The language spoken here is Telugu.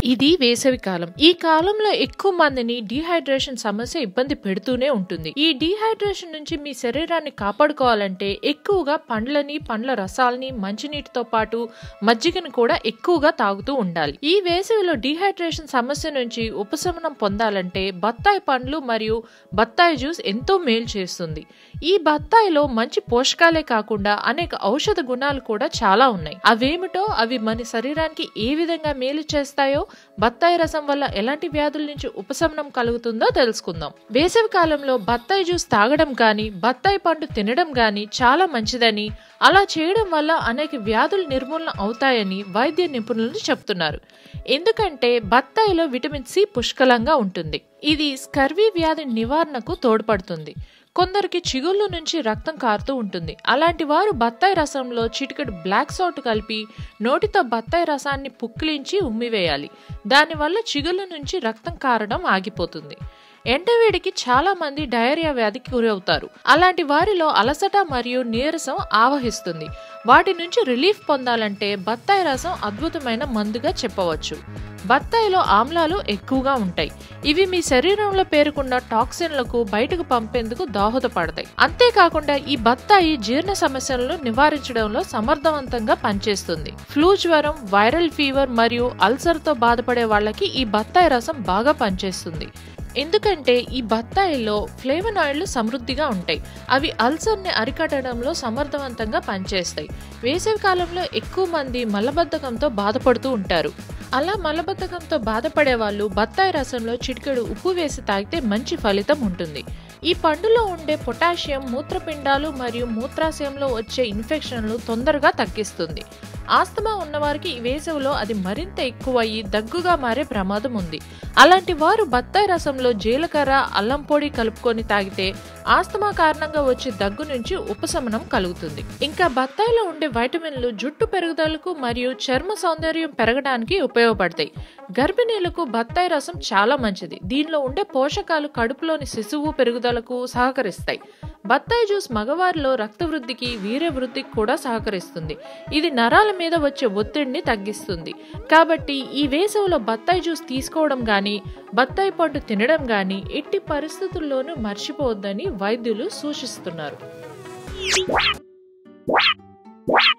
ఇది వేసవి కాలం ఈ కాలంలో ఎక్కువ మందిని డీహైడ్రేషన్ సమస్య ఇబ్బంది పెడుతూనే ఉంటుంది ఈ డీహైడ్రేషన్ నుంచి మీ శరీరాన్ని కాపాడుకోవాలంటే ఎక్కువగా పండ్లని పండ్ల రసాలని మంచినీటితో పాటు మజ్జిగను కూడా ఎక్కువగా తాగుతూ ఉండాలి ఈ వేసవిలో డీహైడ్రేషన్ సమస్య నుంచి ఉపశమనం పొందాలంటే బత్తాయి పండ్లు మరియు బత్తాయి జ్యూస్ ఎంతో మేలు చేస్తుంది ఈ బత్తాయిలో మంచి పోషకాలే కాకుండా అనేక ఔషధ గుణాలు కూడా చాలా ఉన్నాయి అవేమిటో అవి మన శరీరానికి ఏ విధంగా మేలు చేస్తాయో బత్తాయి రసం వల్ల ఎలాంటి వ్యాధుల నుంచి ఉపశమనం కలుగుతుందో తెలుసుకుందాం వేసవి కాలంలో బత్తాయి జ్యూస్ తాగడం గాని బత్తాయి పండు తినడం గాని చాలా మంచిదని అలా చేయడం వల్ల అనేక వ్యాధులు నిర్మూలన అవుతాయని వైద్య నిపుణులు చెప్తున్నారు ఎందుకంటే బత్తాయిలో విటమిన్ సి పుష్కలంగా ఉంటుంది ఇది స్కర్వీ వ్యాధి నివారణకు తోడ్పడుతుంది కొందరికి చిగుళ్ళు నుంచి రక్తం కారుతూ ఉంటుంది అలాంటి వారు బత్తాయి రసంలో చిటికెడు బ్లాక్ సాల్ట్ కలిపి నోటితో బత్తాయి రసాన్ని పుక్కిలించి ఉమ్మివేయాలి దానివల్ల చిగుళ్ళ నుంచి రక్తం కారడం ఆగిపోతుంది ఎండవేడికి చాలా మంది డయేరియా వ్యాధికి గురవుతారు అలాంటి వారిలో అలసట మరియు నీరసం ఆవహిస్తుంది వాటి నుంచి రిలీఫ్ పొందాలంటే బత్తాయి రసం అద్భుతమైన మందుగా చెప్పవచ్చు బత్తాయిలో ఆమ్లాలు ఎక్కువగా ఉంటాయి ఇవి మీ శరీరంలో పేరుకున్న టాక్సిన్లకు బయటకు పంపేందుకు దోహదపడతాయి అంతేకాకుండా ఈ బత్తాయి జీర్ణ సమస్యలను నివారించడంలో సమర్థవంతంగా పనిచేస్తుంది ఫ్లూ జ్వరం వైరల్ ఫీవర్ మరియు అల్సర్తో బాధపడే వాళ్ళకి ఈ బత్తాయి రసం బాగా పనిచేస్తుంది ఎందుకంటే ఈ బత్తాయిలో ఫ్లేవనాయిడ్లు సమృద్ధిగా ఉంటాయి అవి అల్సర్ని అరికట్టడంలో సమర్థవంతంగా పనిచేస్తాయి వేసవి కాలంలో ఎక్కువ మంది మలబద్ధకంతో బాధపడుతూ ఉంటారు అలా మలబద్ధకంతో బాధపడే వాళ్ళు బత్తాయి రసంలో చిటికెడు ఉప్పు వేసి తాగితే మంచి ఫలితం ఉంటుంది ఈ పండులో ఉండే పొటాషియం మూత్రపిండాలు మరియు మూత్రాశయంలో వచ్చే ఇన్ఫెక్షన్లు తొందరగా తగ్గిస్తుంది ఆస్తమా ఉన్నవారికి ఈ వేసవిలో అది మరింత ఎక్కువయ్యి దగ్గుగా మారే ప్రమాదం ఉంది అలాంటి వారు బత్తాయి రసంలో జీలకర్ర అల్లం పొడి కలుపుకొని తాగితే ఆస్తమా కారణంగా వచ్చే దగ్గు నుంచి ఉపశమనం కలుగుతుంది ఇంకా బత్తాయిలో ఉండే వైటమిన్లు జుట్టు పెరుగుదలకు మరియు చర్మ సౌందర్యం పెరగడానికి ఉపయోగపడతాయి గర్భిణీలకు బత్తాయి రసం చాలా మంచిది దీనిలో ఉండే పోషకాలు కడుపులోని శిశువు పెరుగుదలకు సహకరిస్తాయి బత్తాయి జ్యూస్ మగవారిలో రక్త వృద్ధికి వీర్య వృద్ధికి కూడా సహకరిస్తుంది ఇది నరాల మీద వచ్చే ఒత్తిడిని తగ్గిస్తుంది కాబట్టి ఈ వేసవిలో బత్తాయి జ్యూస్ తీసుకోవడం గాని బత్తాయి పండు తినడం గాని ఎట్టి పరిస్థితుల్లోనూ మర్చిపోవద్దని వైద్యులు సూచిస్తున్నారు